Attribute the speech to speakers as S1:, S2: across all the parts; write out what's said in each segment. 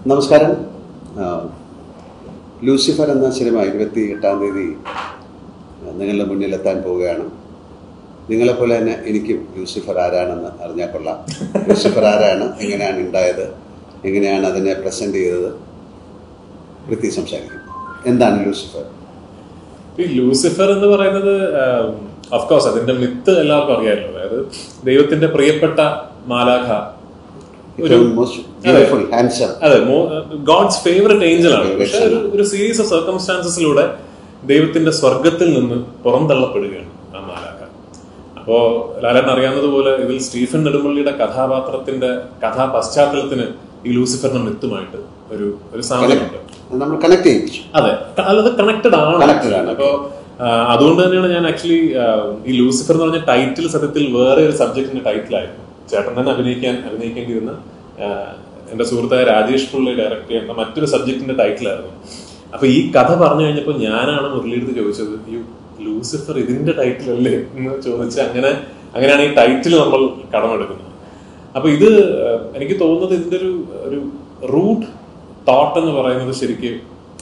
S1: നമസ്കാരം ആ, ലൂസിഫർ എന്ന സിനിമ ഇരുപത്തി എട്ടാം തീയതി നിങ്ങളുടെ മുന്നിലെത്താൻ പോവുകയാണ് നിങ്ങളെപ്പോലെ തന്നെ എനിക്കും ലൂസിഫർ ആരാണെന്ന് അറിഞ്ഞാൽ കൊള്ളാം ലൂസിഫർ ആരാണ് എങ്ങനെയാണ് ഉണ്ടായത് എങ്ങനെയാണ് അതിനെ പ്രസൻറ്റ് ചെയ്തത് വൃത്തി സംസാരിക്കും എന്താണ് ലൂസിഫർ
S2: ഈ ലൂസിഫർ എന്ന് പറയുന്നത് കോഴ്സ് അതിന്റെ മിത്ത് എല്ലാവർക്കും അറിയാമല്ലോ അതായത് ദൈവത്തിന്റെ പ്രിയപ്പെട്ട മാലാഖ ഒരു
S1: ഏറ്റവും മോസ്റ്റ് ബ്യൂട്ടിഫുൾ ഹാൻസം
S2: അതെ ഗോഡ്സ് ഫേവറേറ്റ് ഏഞ്ചൽ ആണ്
S1: Favorite
S2: പക്ഷെ ഒരു ഒരു സീരീസ് ഓഫ് സർക്കംസ്റ്റാൻസസിലൂടെ ദൈവത്തിന്റെ സ്വർഗത്തിൽ നിന്ന് പുറന്തള്ളപ്പെടുകയാണ് ആ മാലാഖ അപ്പോ ലാലൻ അറിയാവുന്നതുപോലെ ഇതിൽ സ്റ്റീഫൻ നെടുമ്പള്ളിയുടെ കഥാപാത്രത്തിന്റെ കഥാ പശ്ചാത്തലത്തിന് ഈ ലൂസിഫറിന്റെ മിത്തുമായിട്ട് ഒരു ഒരു സാമ്യമുണ്ട്
S1: നമ്മൾ കണക്ട് ചെയ്യിപ്പിച്ചു
S2: അതെ ക- അത് കണക്റ്റഡ് ആണ്
S1: Connected ആണ്.
S2: അപ്പോ ആ, അതുകൊണ്ട് തന്നെയാണ് ഞാൻ ആക്ച്വലി ഈ ലൂസിഫർ എന്ന് പറഞ്ഞ ടൈറ്റിൽ സത്യത്തിൽ വേറെ ഒരു സബ്ജക്റ്റിന്റെ ടൈറ്റിലായിരുന്നു ചേട്ടൻ തന്നെ അഭിനയിക്കാൻ അഭിനയിക്കേണ്ടിയിരുന്ന ആ, എന്റെ സുഹൃത്തായ രാജേഷ് പിള്ളി ഡയറക്ട് ചെയ്യേണ്ട മറ്റൊരു സബ്ജക്റ്റിന്റെ ടൈറ്റിലായിരുന്നു അപ്പൊ ഈ കഥ പറഞ്ഞു കഴിഞ്ഞപ്പോൾ ഞാനാണ് മുരളിയെടുത്ത് ചോദിച്ചത് ഈ ലൂസിഫർ ഇതിന്റെ ടൈറ്റിൽ അല്ലേ എന്ന് ചോദിച്ച് അങ്ങനെ അങ്ങനെയാണ് ഈ ടൈറ്റിൽ നമ്മൾ കടമെടുക്കുന്നത് അപ്പൊ ഇത് ആ, എനിക്ക് തോന്നുന്നത് ഇതിന്റെ ഒരു ഒരു റൂട്ട് തോട്ട് എന്ന് പറയുന്നത് ശരിക്ക്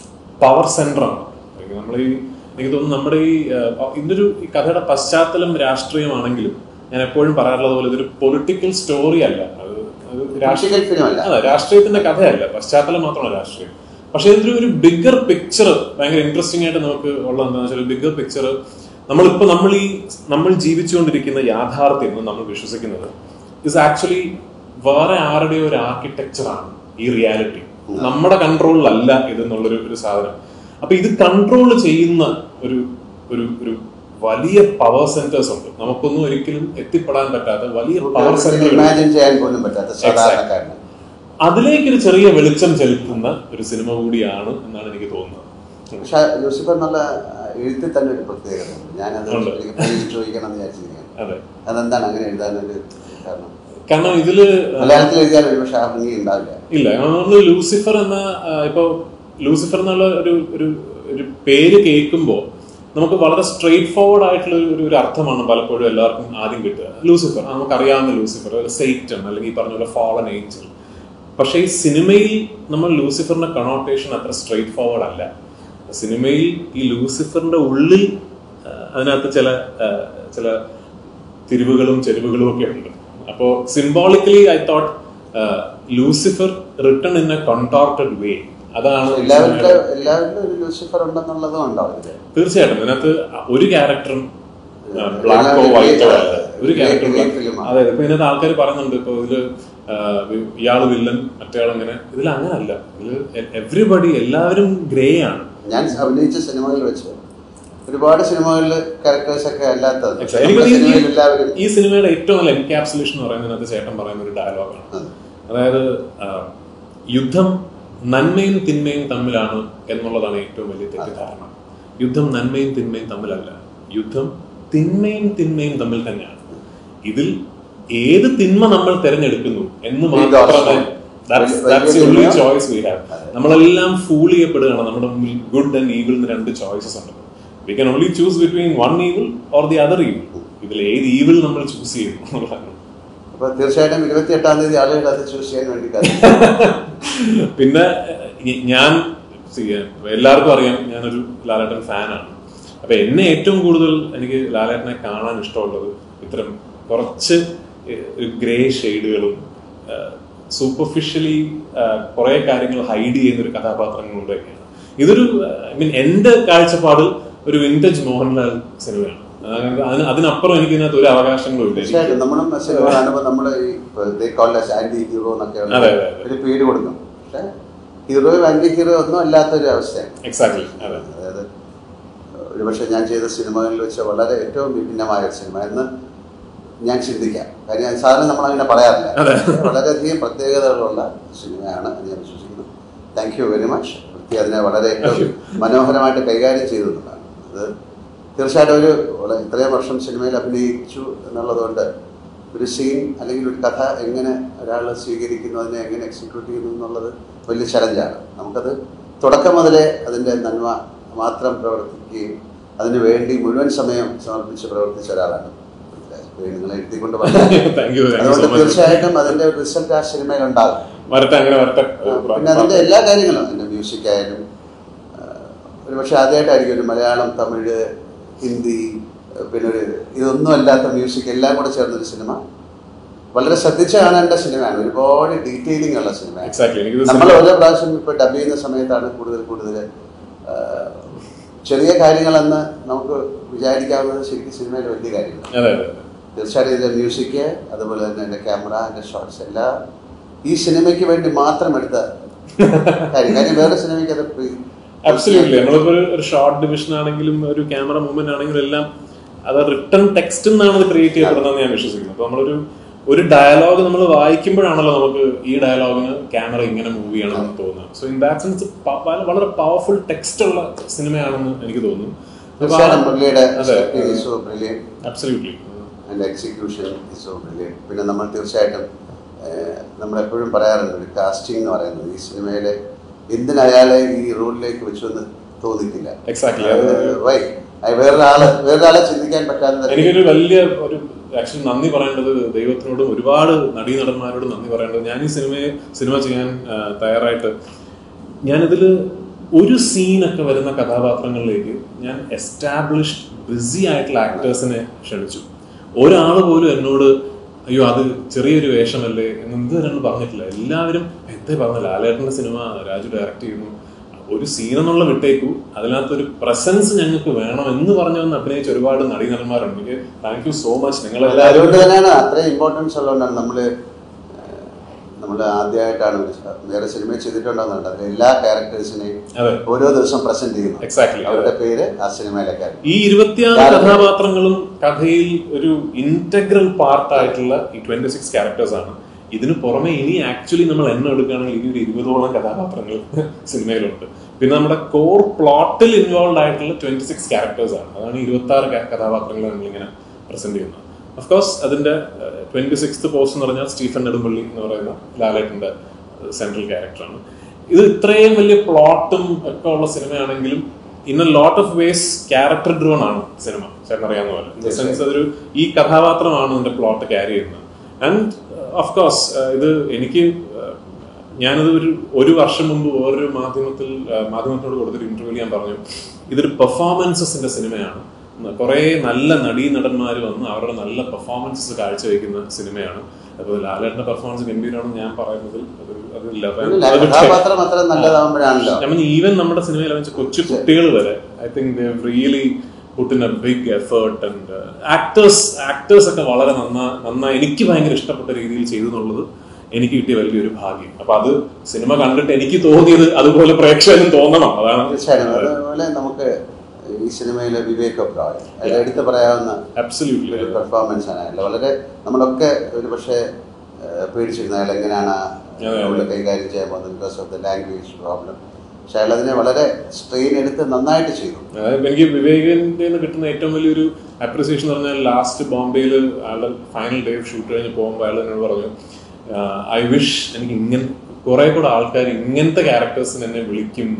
S2: പവർ സെന്ററാണ് നമ്മൾ ഈ എനിക്ക് തോന്നുന്നു നമ്മുടെ ഈ ആ, ഇതിന്റെ ഒരു ഈ കഥയുടെ പശ്ചാത്തലം രാഷ്ട്രീയമാണെങ്കിലും ഞാൻ എപ്പോഴും പറയാറുള്ളത് പോലെ ഇതൊരു പൊളിറ്റിക്കൽ സ്റ്റോറി അല്ല അത് അത് രാഷ്ട്രീയ
S1: രാഷ്ട്രീയ ഫിലിം അല്ല
S2: അതെ രാഷ്ട്രീയത്തിന്റെ കഥയല്ല പശ്ചാത്തലം മാത്രമാണ് രാഷ്ട്രീയം പക്ഷെ ഇതിന്റെ ഒരു ബിഗർ പിക്ചർ ഭയങ്കര ഇൻട്രസ്റ്റിംഗ് ആയിട്ട് നമുക്ക് ഉള്ള എന്താണെന്ന് വെച്ചാൽ ബിഗർ പിക്ചർ നമ്മളിപ്പോ നമ്മൾ ഈ നമ്മൾ ജീവിച്ചുകൊണ്ടിരിക്കുന്ന യാഥാർത്ഥ്യം എന്ന് നമ്മൾ വിശ്വസിക്കുന്നത് ഇസ് ആക്ച്വലി വേറെ ആരുടെയോ ഒരു ആർക്കിടെക്ചറാണ് ഈ റിയാലിറ്റി നമ്മുടെ കൺട്രോളിലല്ല ഇതെന്നുള്ളൊരു ഒരു സാധനം അപ്പൊ ഇത് കൺട്രോൾ ചെയ്യുന്ന ഒരു ഒരു ഒരു വലിയ പവർ സെന്റേഴ്സ് ഉണ്ട് നമുക്കൊന്നും ഒരിക്കലും എത്തിപ്പെടാൻ പറ്റാത്ത വലിയ പവർ സെന്ററുകൾ
S1: ഇമാജിൻ ചെയ്യാൻ പോലും പറ്റാത്ത സാധാരണക്കാരന്
S2: അതിലേക്ക് ഒരു ചെറിയ വെളിച്ചം ചെലുത്തുന്ന ഒരു സിനിമ കൂടിയാണ് എന്നാണ് എനിക്ക് തോന്നുന്നത്
S1: പക്ഷെ ലൂസിഫർ എന്നുള്ള എഴുത്തിൽ തന്നെ ഒരു പ്രത്യേകത ഉണ്ട് ഞാനത്
S2: ഉണ്ട്.
S1: എനിക്ക് പോയി ചോദിക്കണം എന്ന് വിചാരിച്ചിരിക്കുകയാണ്
S2: അതെ
S1: അതെന്താണ് അങ്ങനെ എഴുതാനൊരു കാരണം
S2: കാരണം ഇതില്
S1: മലയാളത്തിൽ എഴുതിയാൽ ഒരു പക്ഷെ ആ ഭംഗി ഉണ്ടാവില്ല
S2: ഇല്ല നമ്മൾ ലൂസിഫർ എന്ന ആ, ഇപ്പൊ ലൂസിഫർ എന്നുള്ള ഒരു ഒരു ഒരു പേര് കേൾക്കുമ്പോൾ നമുക്ക് വളരെ സ്ട്രെയിറ്റ് ഫോർവേഡ് ആയിട്ടുള്ള ഒരു- ഒരു ഒരു അർത്ഥമാണ് പലപ്പോഴും എല്ലാവർക്കും ആദ്യം കിട്ടുക ലൂസിഫർ ആ, നമുക്കറിയാവുന്ന ലൂസിഫർ ഒരു സൈറ്റൺ അല്ലെങ്കിൽ ഈ പറഞ്ഞ പോലെ ഫോളൻ ഏഞ്ചൽ പക്ഷേ ഈ സിനിമയിൽ നമ്മൾ ലൂസിഫറിന്റെ കണോട്ടേഷൻ അത്ര സ്ട്രെയിറ്റ് ഫോർവേഡ് അല്ല സിനിമയിൽ ഈ ലൂസിഫറിന്റെ ഉള്ളിൽ ആ, അതിനകത്ത് ചില ആ, ചില തിരിവുകളും ചെരിവുകളും ഒക്കെ ഉണ്ട് അപ്പോ symbolically I thought Lucifer written in a contacted way അതാണ് ഈ
S1: എല്ലാവരുടെ
S2: സിനിമയുടെ-
S1: എല്ലാവരിലും ഒരു ലൂസിഫർ ഉണ്ടെന്നുള്ളതും ഉണ്ടാവും ഇതില്.
S2: തീർച്ചയായിട്ടും ഇതിനകത്ത് ഒരു ക്യാരക്ടറും ബ്ലാക്കോ വൈറ്റോ അല്ല ഒരു ക്യാരക്ടറും
S1: Great film ആണ്.
S2: അതെ ഇപ്പൊ ഇതിനകത്ത് ആൾക്കാർ പറയുന്നുണ്ട് ഇപ്പൊ ഇതില് ആ, ഇയാള് വില്ലൻ മറ്റേയാൾ അങ്ങനെ ഇതിൽ അങ്ങനല്ല ഇതില് എവ്രിബഡി എല്ലാവരും ഗ്രേ ആണ്
S1: ഞാൻ അഭിനയിച്ച സിനിമകളിൽ വെച്ച് ഒരുപാട് സിനിമകളിൽ ക്യാരക്ടേഴ്സ് ഒക്കെ അല്ലാത്തത്
S2: Exactly. എനിക്ക്
S1: നമ്മുടെ
S2: തോന്നുന്നു
S1: സിനിമയിൽ എല്ലാവരും
S2: ഈ സിനിമയുടെ ഏറ്റവും നല്ല എൻകാപ്സുലേഷൻ എന്ന് പറയുന്നതിനകത്ത് ചേട്ടൻ പറയുന്ന ഒരു ഡയലോഗാണ്
S1: അതെ.
S2: അതായത് ആ, യുദ്ധം നന്മയും തിന്മയും തമ്മിലാണ് എന്നുള്ളതാണ് ഏറ്റവും വലിയ തെറ്റിദ്ധാരണ യുദ്ധം നന്മയും തിന്മയും തമ്മിലല്ല യുദ്ധം തിന്മയും തിന്മയും തമ്മിൽ തന്നെയാണ് ഇതിൽ ഏത് തിന്മ നമ്മൾ തിരഞ്ഞെടുക്കുന്നു എന്ന്
S1: We got
S2: മാത്രമേ
S1: some. വലിയ
S2: ഓൺലി
S1: തിന്മയോ?
S2: ചോയ്സ് വി ഹാവ് നമ്മളെല്ലാം ഫൂൾ ചെയ്യപ്പെടുകയാണ് നമ്മുടെ മുമ്പിൽ ഗുഡ് ആൻഡ് ഈവിൾ എന്ന് രണ്ട് ചോയ്സസ് ഉണ്ട് we can only choose between one evil or the other evil ഇതിൽ ഏത് ഈവിൾ നമ്മൾ ചൂസ് ചെയ്യുന്നു എന്നുള്ളതാണ്
S1: അപ്പൊ തീർച്ചയായിട്ടും ഇരുപത്തി എട്ടാം തീയതി ആളുകൾ അത് ചൂസ് ചെയ്യാൻ വേണ്ടി കാത്തിരിക്കും.
S2: പിന്നെ ഈ- ഞാൻ see, എല്ലാവർക്കും അറിയാം ഞാനൊരു ലാലേട്ടൻ ഫാനാണ് അപ്പൊ എന്നെ ഏറ്റവും കൂടുതൽ എനിക്ക് ലാലേട്ടനെ കാണാൻ ഇഷ്ടമുള്ളത് ഇത്തരം കുറച്ച് ഗ്രേ ഷെയ്ഡുകളും സൂപ്പർഫിഷ്യലി കുറെ കാര്യങ്ങൾ ഹൈഡ് ചെയ്യുന്ന ഒരു കഥാപാത്രങ്ങളുടെയൊക്കെയാണ് ഇതൊരു ഐ മീൻ എന്റെ കാഴ്ചപ്പാടിൽ ഒരു വിന്റേജ് മോഹൻലാൽ സിനിമയാണ് അതായത് അതിന് അതിനപ്പുറം എനിക്ക് ഇതിനകത്ത് ഒരു അവകാശങ്ങളും ഇല്ല എനിക്ക്
S1: തീർച്ചയായിട്ടും നമ്മളും സിനിമ കാണുമ്പോൾ നമ്മൾ ഈ ആന്റി ഹീറോ എന്നൊക്കെ ഉള്ള
S2: അതെ, അതെ, അതെ.
S1: ഒരു പേര് കൊടുക്കും പക്ഷെ ഹീറോ ആന്റി ഹീറോ ഒന്നും അല്ലാത്തൊരു അവസ്ഥയാണ്
S2: എക്സാക്ട്ലി അതെ
S1: അതായത് ഒരുപക്ഷെ ഞാൻ ചെയ്ത സിനിമകളിൽ വെച്ച് വളരെ ഏറ്റവും വിഭിന്നമായ ഒരു സിനിമ എന്ന് ഞാൻ ചിന്തിക്കാം കാര്യം സാധാരണ നമ്മൾ അങ്ങനെ പറയാറില്ല
S2: അതെ.
S1: വളരെയധികം പ്രത്യേകതകളുള്ള സിനിമയാണ് എന്ന് ഞാൻ വിശ്വസിക്കുന്നു താങ്ക് യു വെരി മച്ച് വൃത്തി അതിനെ വളരെ ഏറ്റവും
S2: Thank you.
S1: മനോഹരമായിട്ട് കൈകാര്യം ചെയ്തതാണ് അത് തീർച്ചയായിട്ടും ഒരു വള- ഇത്രയും വർഷം സിനിമയിൽ അഭിനയിച്ചു എന്നുള്ളതുകൊണ്ട് ഒരു സീൻ അല്ലെങ്കിൽ ഒരു കഥ എങ്ങനെ ഒരാൾ സ്വീകരിക്കുന്നു അതിനെ എങ്ങനെ എക്സിക്യൂട്ട് ചെയ്യുന്നു എന്നുള്ളത് വലിയ ചലഞ്ചാണ് നമുക്കത് തുടക്കം മുതലേ അതിൻ്റെ നന്മ മാത്രം പ്രവർത്തിക്കുകയും അതിനു വേണ്ടി മുഴുവൻ സമയം സമർപ്പിച്ച് പ്രവർത്തിച്ച ഒരാളാണ് പൃഥ്വിരാജ് നിങ്ങൾ എഴുതിക്കൊണ്ട് പറഞ്ഞു
S2: താങ്ക് യു താങ്ക് യു
S1: അതുകൊണ്ട്
S2: സോ മച്ച്
S1: തീർച്ചയായിട്ടും അതിന്റെ റിസൾട്ട് ആ സിനിമയിൽ ഉണ്ടാകും
S2: വരട്ടെ അങ്ങനെ വരട്ടെ
S1: പിന്നെ അതിന്റെ എല്ലാ കാര്യങ്ങളും അതിന്റെ മ്യൂസിക് ആയാലും ഒരു പക്ഷെ ആദ്യമായിട്ടായിരിക്കും ഒരു മലയാളം തമിഴ് ഹിന്ദി ആ, പിന്നെ ഒരു ഇതൊന്നും അല്ലാത്ത മ്യൂസിക് എല്ലാം കൂടെ ചേർന്നൊരു സിനിമ വളരെ ശ്രദ്ധിച്ച് കാണേണ്ട സിനിമയാണ് ഒരുപാട് ഡീറ്റെയിലിംഗ് ഉള്ള സിനിമയാണ്
S2: എക്സാക്ട്ലി എനിക്കിത്
S1: നമ്മൾ ഓരോ പ്രാവശ്യം ഇപ്പൊ ഡബ് ചെയ്യുന്ന സമയത്താണ് കൂടുതൽ കൂടുതൽ ആ, ചെറിയ കാര്യങ്ങളെന്ന് നമുക്ക് വിചാരിക്കാവുന്നത് ശരിക്കും സിനിമയിൽ വലിയ കാര്യങ്ങളാണ്
S2: അതെ അതെ അതെ.
S1: തീർച്ചയായിട്ടും ഇതിന്റെ മ്യൂസിക് അതുപോലെ തന്നെ എൻ്റെ ക്യാമറ എൻ്റെ ഷോട്ട്സ് എല്ലാം ഈ സിനിമയ്ക്ക് വേണ്ടി മാത്രം എടുത്ത കാര്യം കാര്യം വേറെ സിനിമയ്ക്ക് അത് പ്രി-
S2: അബ്സല്യൂട്ട്ലി നമ്മളിപ്പോ ഒരു- ഒരു ഷോർട്ട് ഡിവിഷൻ ആണെങ്കിലും ഒരു ക്യാമറ മൂവ്മെന്റ് ആണെങ്കിലും എല്ലാം അത് റിട്ടേൺ ടെക്സ്റ്റ് എന്നാണ് അത് ക്രിയേറ്റ് ചെയ്യപ്പെടുന്നതെന്ന് ഞാൻ വിശ്വസിക്കുന്നു അപ്പൊ നമ്മളൊരു ഒരു ഡയലോഗ് നമ്മൾ വായിക്കുമ്പോഴാണല്ലോ നമുക്ക് ഈ ഡയലോഗിന് ക്യാമറ ഇങ്ങനെ മൂവ് ചെയ്യണമെന്ന് തോന്നുന്നത് സോ ഇൻ ദാറ്റ് സെൻസ് വളരെ പവർഫുൾ ടെക്സ്റ്റ് ഉള്ള സിനിമയാണെന്ന് എനിക്ക് തോന്നുന്നു
S1: തീർച്ചയായിട്ടും മുരളിയുടെ
S2: അതെ.
S1: സോ ബ്രില്യൻ
S2: അബ്സല്യൂട്ട്ലി
S1: അതിൻ്റെ എക്സിക്യൂഷൻ സോ ബ്രില്യൻ പിന്നെ നമ്മൾ തീർച്ചയായിട്ടും ഏഹ്, നമ്മളെപ്പോഴും പറയാറുണ്ട് ഒരു കാസ്റ്റിംഗ് എന്ന് പറയുന്നത് ഈ സിനിമയിലെ എന്തിനയാളെ ഈ റോളിലേക്ക് വെച്ചെന്ന് തോന്നിക്കില്ല
S2: എക്സാക്ട്ലി
S1: വൈ വേറൊരാളെ വേറൊരാളെ ചിന്തിക്കാൻ പറ്റാതെ തന്നെ
S2: എനിക്കൊരു വലിയ ഒരു ആക്ച്വലി നന്ദി പറയേണ്ടത് ദൈവത്തിനോടും ഒരുപാട് നടീനടന്മാരോടും നന്ദി പറയേണ്ടത് ഞാൻ ഈ സിനിമയെ സിനിമ ചെയ്യാൻ ആ, തയ്യാറായിട്ട് ഞാനിതിൽ ഒരു സീനൊക്കെ വരുന്ന കഥാപാത്രങ്ങളിലേക്ക് ഞാൻ എസ്റ്റാബ്ലിഷ്ഡ് ബിസി ആയിട്ടുള്ള ആക്ടേഴ്സിനെ ക്ഷണിച്ചു ഒരാൾ പോലും എന്നോട് അയ്യോ അത് ചെറിയൊരു വേഷമല്ലേ എന്ന് ഇതുവരെ പറഞ്ഞിട്ടില്ല എല്ലാവരും എന്തേ പറഞ്ഞ ലാലേട്ടന്റെ സിനിമ രാജു ഡയറക്റ്റ് ചെയ്യുന്നു ഒരു സീൻ എന്നുള്ള വിട്ടേക്കു അതിനകത്തൊരു പ്രസൻസ് ഞങ്ങൾക്ക് വേണം എന്ന് പറഞ്ഞു വന്ന് അഭിനയിച്ച ഒരുപാട് നടീനടന്മാരുണ്ട് എനിക്ക് താങ്ക് യു സോ മച്ച് നിങ്ങൾ
S1: അല്ല, അതുകൊണ്ട് തന്നെയാണ് അത്രയും ഇമ്പോർട്ടൻസ് ഉള്ളതുകൊണ്ടാണ് നമ്മള് നമ്മൾ ആദ്യമായിട്ടാണ് ഒരു സ- വേറെ സിനിമ ചെയ്തിട്ടുണ്ടോന്നുണ്ട് അതിൽ എല്ലാ ക്യാരക്ടേഴ്സിനെയും
S2: അതെ
S1: ഓരോ ദിവസം പ്രസന്റ് ചെയ്യുന്നു
S2: എക്സാക്ട്ലി
S1: അവരുടെ പേര് ആ സിനിമയിലെ കാര്യം
S2: ഈ ഇരുപത്തിയാറ് കഥാപാത്രങ്ങളും കഥയിൽ ഒരു ഇന്റഗ്രൽ പാർട്ടായിട്ടുള്ള ഈ ട്വന്റി സിക്സ് ക്യാരക്ടേഴ്സ് ആണ് ഇതിന് പുറമെ ഇനി ആക്ച്വലി നമ്മൾ എണ്ണം എടുക്കുകയാണെങ്കിൽ ഇനി ഒരു ഇരുപതോളം കഥാപാത്രങ്ങൾ സിനിമയിലുണ്ട് പിന്നെ നമ്മുടെ കോർ പ്ലോട്ടിൽ ഇൻവോൾവ് ആയിട്ടുള്ള ട്വന്റി സിക്സ് ക്യാരക്ടേഴ്സ് ആണ് അതാണ് ഇരുപത്തി ആറ് കഥാപാത്രങ്ങൾ നമ്മളിങ്ങനെ പ്രസന്റ് ചെയ്യുന്നത് ഓഫ്കോഴ്സ് അതിന്റെ ട്വന്റി സിക്സ് പോസ്റ്റ് എന്ന് പറഞ്ഞാൽ സ്റ്റീഫൻ നെടുമ്പള്ളി എന്ന് പറയുന്ന ലാലേട്ടന്റെ സെൻട്രൽ ക്യാരക്ടറാണ് ഇത് ഇത്രയും വലിയ പ്ലോട്ടും ഒക്കെ ഉള്ള സിനിമയാണെങ്കിലും in a lot of ways character drawn ആണ് സിനിമ ചേട്ടൻ അറിയാവുന്ന പോലെ ഇൻ സെൻസ് അതൊരു ഈ കഥാപാത്രമാണ് ഇതിന്റെ പ്ലോട്ട് ക്യാരി ചെയ്യുന്നത് ആൻഡ് ഓഫ് കോഴ്സ് ഇത് എനിക്ക് uh, ഞാനത് ഒരു ഒരു വർഷം മുമ്പ് വേറൊരു മാധ്യമത്തിൽ uh, മാധ്യമത്തിനോട് കൊടുത്തൊരു ഇന്റർവ്യൂ ഞാൻ പറഞ്ഞു ഇതൊരു പെർഫോമൻസസിന്റെ സിനിമയാണ് കുറെ നല്ല നടീ നടന്മാർ വന്ന് അവരുടെ നല്ല പെർഫോമൻസസ് കാഴ്ചവെക്കുന്ന സിനിമയാണ് അപ്പോൾ ലാലേട്ടന്റെ പെർഫോമൻസ് ഗംഭീരമാണെന്ന് ഞാൻ പറയുന്നതിൽ അതൊരു അതില്ല
S1: ഇല്ല,
S2: അതൊരു
S1: കഥാപാത്രം അത്ര നല്ലതാവുമ്പോഴാണല്ലോ
S2: I mean, ഈവൻ നമ്മുടെ സിനിമയിൽ വെച്ച കൊച്ചു കുട്ടികൾ വരെ I think really put in a big effort and actors actors ഒക്കെ വളരെ നന്നാ നന്നായി എനിക്ക് ഭയങ്കര ഇഷ്ടപ്പെട്ട രീതിയിൽ ചെയ്തു എന്നുള്ളത് എനിക്ക് കിട്ടിയ വലിയൊരു ഭാഗ്യം അപ്പൊ അത് സിനിമ കണ്ടിട്ട് എനിക്ക് തോന്നിയത് അതുപോലെ പ്രേക്ഷകനും തോന്നണം അതാണ്
S1: തീർച്ചയായും അതുപോലെ നമുക്ക് ഈ സിനിമയിലെ വിവേക് ഒബ്രോയ് അതിൽ എടുത്ത് പറയാവുന്ന
S2: അബ്സല്യൂട്ട്ലി
S1: ഒരു പെർഫോമൻസ് ആണ് അയാളുടെ വളരെ നമ്മളൊക്കെ ഒരു പക്ഷേ പേടിച്ചിരുന്ന അയാൾ എങ്ങനെയാണ്
S2: അതെ.
S1: റോള് കൈകാര്യം ചെയ്യാൻ പോകുന്നത് because of the language problem പക്ഷെ അയാൾ അതിനെ വളരെ സ്ട്രെയിൻ എടുത്ത് നന്നായിട്ട് ചെയ്തു
S2: അതായത് എനിക്ക് വിവേകിന്റെ നിന്ന് കിട്ടുന്ന ഏറ്റവും വലിയൊരു അപ്രിസിയേഷൻ എന്ന് പറഞ്ഞാൽ ലാസ്റ്റ് ബോംബെയിൽ ആളുടെ ഫൈനൽ ഡേ ഷൂട്ട് കഴിഞ്ഞ് പോകുമ്പോൾ അയാൾ എന്നോട് പറഞ്ഞു ഐ വിഷ് എനിക്ക് ഇങ്ങനെ കുറെ കൂടെ ആൾക്കാർ ഇങ്ങനത്തെ ക്യാരക്ടേഴ്സിന് എന്നെ വിളിക്കും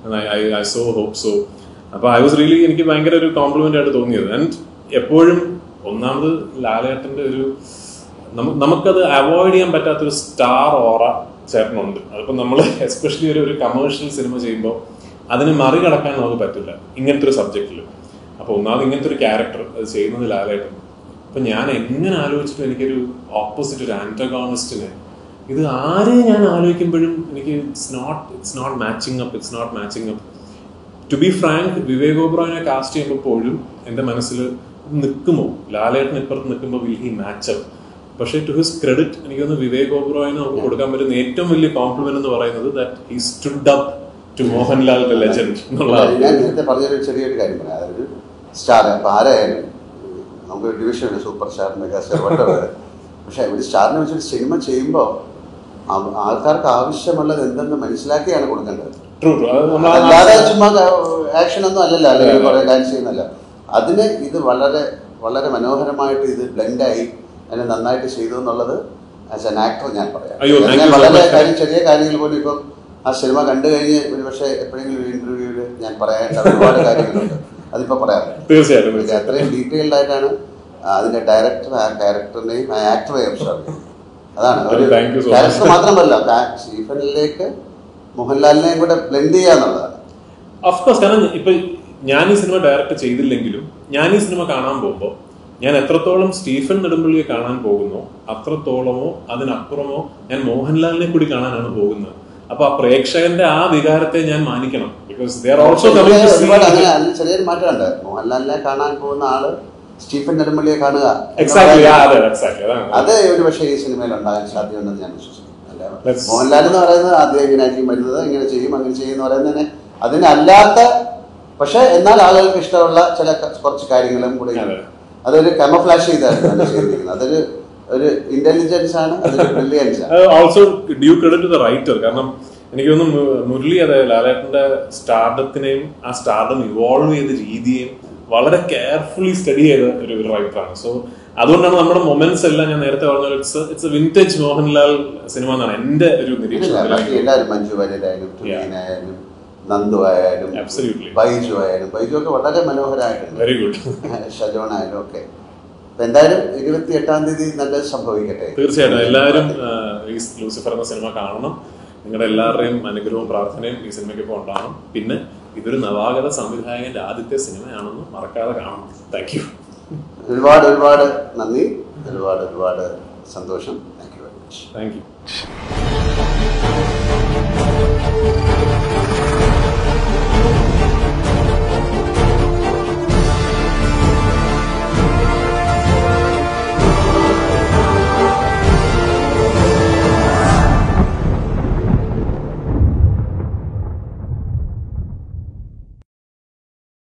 S2: ഐ സോ ഹോപ്പ് സോ അപ്പൊ ഐ വാസ് റിയലി എനിക്ക് ഭയങ്കര ഒരു കോംപ്ലിമെന്റ് ആയിട്ട് തോന്നിയത് ആൻഡ് എപ്പോഴും ഒന്നാമത് ലാലേട്ടന്റെ ഒരു നമു- നമുക്കത് അവോയ്ഡ് ചെയ്യാൻ പറ്റാത്തൊരു സ്റ്റാർ ഓറ ചേട്ടനുണ്ട് അതിപ്പോ നമ്മൾ എസ്പെഷ്യലി ഒരു ഒരു കമേഴ്ഷ്യൽ സിനിമ ചെയ്യുമ്പോൾ അതിനെ മറികടക്കാൻ നമുക്ക് പറ്റില്ല ഇങ്ങനത്തെ ഒരു സബ്ജക്റ്റിൽ അപ്പൊ ഒന്നാമത് ഇങ്ങനത്തെ ഒരു ക്യാരക്ടർ അത് ചെയ്യുന്നത് ലാലേട്ടൻ അപ്പൊ ഞാൻ എങ്ങനെ ആലോചിച്ചിട്ടും എനിക്കൊരു ഓപ്പോസിറ്റ് ഒരു ആന്റഗോണിസ്റ്റിനെ ഇത് ആരെ ഞാൻ ആലോചിക്കുമ്പോഴും എനിക്ക് it's not it's not matching up it's not matching up to be frank Vivek ഓബ്രോയിനെ കാസ്റ്റ് ചെയ്യുമ്പോൾ പോലും എൻ്റെ മനസ്സിൽ നിൽക്കുമോ ലാലേട്ടൻ ഇപ്പുറത്ത് നിൽക്കുമ്പോൾ വിൽ ഹി മാച്ച് അപ്പ് പക്ഷേ ടു ഹിസ് ക്രെഡിറ്റ് എനിക്ക് തോന്നുന്നു വിവേക് ഓബ്രോയിന് നമുക്ക് കൊടുക്കാൻ പറ്റുന്ന ഏറ്റവും വലിയ കോംപ്ലിമെന്റ് എന്ന് പറയുന്നത് that he stood up to Mohanlal the legend എന്നുള്ളതാണ്
S1: ഞാൻ നേരത്തെ പറഞ്ഞൊരു ചെറിയൊരു കാര്യം പറയാം അതൊരു സ്റ്റാർ അപ്പൊ ആരായാലും നമുക്ക് ഡിവിഷൻ ഉണ്ട് സൂപ്പർ സ്റ്റാർ മെഗാ സ്റ്റാർ വട്ടവർ പക്ഷെ ഒരു സ്റ്റാറിനെ വെച്ചൊരു സിനിമ ചെയ്യുമ്പോൾ ആൾക്കാർക്ക് ആവശ്യമുള്ളത് എന്തെന്ന് മനസ്സിലാക്കിയാണ് കൊടുക്കേണ്ടത്
S2: ട്രൂ ട്രൂ അത് നമ്മൾ
S1: അല്ലാതെ ചുമ്മാ ആക്ഷൻ ഒന്നും അല്ലല്ലോ അല്ലെങ്കിൽ കുറെ ഡാൻസ് ചെയ്യുന്നല്ല അതിന് ഇത് വളരെ വളരെ മനോഹരമായിട്ട് ഇത് ബ്ലെൻഡായി അതിനെ നന്നായിട്ട് ചെയ്തു എന്നുള്ളത് ആസ് എൻ ആക്ടർ ഞാൻ പറയാം
S2: അയ്യോ, thank
S1: ഞാൻ
S2: you so
S1: വളരെ
S2: much.
S1: കാര്യം ചെറിയ കാര്യങ്ങൾ പോലും ഇപ്പം ആ സിനിമ കണ്ടു കഴിഞ്ഞ് ഒരു പക്ഷേ എപ്പോഴെങ്കിലും ഒരു ഇന്റർവ്യൂവിൽ ഞാൻ പറയേണ്ട ഒരുപാട് കാര്യങ്ങളുണ്ട് അതിപ്പോ പറയാം
S2: തീർച്ചയായിട്ടും
S1: ഇത് അത്രയും ഡീറ്റെയിൽഡ് ആയിട്ടാണ് അതിന്റെ ഡയറക്ടർ ആ ക്യാരക്ടറിനെയും ആ ആക്ടറെയും അബ്സോർബ് ചെയ്യും അതാണ് ഒരു
S2: Thank you so much.
S1: Character മാത്രമല്ല കാ- സ്റ്റീഫനിലേക്ക് മോഹൻലാലിനെയും കൂടെ ബ്ലെൻഡ് ചെയ്യാന്നുള്ളതാണ്
S2: അഫ്കോഴ്സ് കാരണം ഇപ്പൊ ഞാൻ ഈ സിനിമ ഡയറക്റ്റ് ചെയ്തില്ലെങ്കിലും ഞാൻ ഈ സിനിമ കാണാൻ പോകുമ്പോൾ ഞാൻ എത്രത്തോളം സ്റ്റീഫൻ നെടുമ്പള്ളിയെ കാണാൻ പോകുന്നു അത്രത്തോളമോ അതിനപ്പുറമോ ഞാൻ മോഹൻലാലിനെ കൂടി കാണാനാണ് പോകുന്നത് അപ്പൊ ആ പ്രേക്ഷകന്റെ ആ വികാരത്തെ ഞാൻ മാനിക്കണം ബിക്കോസ് ദേ ആർ ഓൾസോ
S1: ഇതില് ഒരുപാട് അങ്ങനെ അതിന് ചെറിയൊരു മാറ്റമുണ്ട് മോഹൻലാലിനെ കാണാൻ പോകുന്ന ആള് സ്റ്റീഫൻ നെടുമ്പള്ളിയെ കാണുക
S2: എക്സാക്ട്ലി അതെ എക്സാക്ട്ലി അതാണ്
S1: അത് ഒരു പക്ഷേ ഈ സിനിമയിൽ ഉണ്ടാകാൻ സാധ്യതയുണ്ടെന്ന് ഞാൻ വിശ്വസിക്കുന്നു അല്ല
S2: Let's-
S1: മോഹൻലാൽ എന്ന് പറയുന്നത് ആദ്യം ഇങ്ങനെയായിരിക്കും വരുന്നത് ഇങ്ങനെ ചെയ്യും അങ്ങനെ ചെയ്യും എന്ന് പറയുന്നതിന് അതിനല്ലാത്ത പക്ഷെ എന്നാൽ ആളുകൾക്ക് ഇഷ്ടമുള്ള ചില ക- കുറച്ച് കാര്യങ്ങളും കൂടെ ഉണ്ട്.
S2: അതെ.
S1: അതൊരു കമഫ്ലാഷ് ചെയ്താണ് തന്നെ ചെയ്തിരിക്കുന്നത് അതൊരു ഒരു ഇന്റലിജൻസ് ആണ് അതൊരു ബ്രില്യൻസ് ആണ്
S2: also due credit to the writer കാരണം എനിക്ക് തോന്നുന്നു മു- മുരളി അതെ ലാലേട്ടന്റെ സ്റ്റാർഡത്തിനെയും ആ സ്റ്റാർഡം ഇവോൾവ് ചെയ്ത രീതിയെയും വളരെ കെയർഫുള്ളി സ്റ്റഡി ചെയ്ത ഒരു റൈറ്ററാണ് സോ അതുകൊണ്ടാണ് നമ്മുടെ മൊമെന്റ്സ് എല്ലാം ഞാൻ നേരത്തെ പറഞ്ഞ ഇറ്റ്സ് ഇറ്റ്സ് വിന്റേജ് മോഹൻലാൽ സിനിമ എന്നാണ് എന്റെ ഒരു
S1: ഇല്ല, ബാക്കി
S2: നിരീക്ഷണം
S1: എല്ലാവരും മഞ്ജു വാര്യരായാലും തുലീനായാലും നന്ദു ആയാലും
S2: Absolutely.
S1: ബൈജു ആയാലും ബൈജു ഒക്കെ വളരെ മനോഹരമായിട്ടുണ്ട്
S2: വെരി ഗുഡ്
S1: ഷജോൺ ആയാലും ഒക്കെ അപ്പൊ എന്തായാലും ഇരുപത്തി എട്ടാം തീയതി നല്ലത് സംഭവിക്കട്ടെ
S2: തീർച്ചയായിട്ടും എല്ലാവരും ആ, ഈ ലൂസിഫർ എന്ന സിനിമ കാണണം നിങ്ങളുടെ എല്ലാവരുടെയും അനുഗ്രഹവും പ്രാർത്ഥനയും ഈ സിനിമയ്ക്കൊപ്പം ഉണ്ടാവണം പിന്നെ ഇതൊരു നവാഗത സംവിധായകന്റെ ആദ്യത്തെ സിനിമയാണെന്ന് മറക്കാതെ കാണണം താങ്ക് യു
S1: ഒരുപാട് ഒരുപാട് നന്ദി ഒരുപാട് ഒരുപാട് സന്തോഷം thank you very much
S2: thank U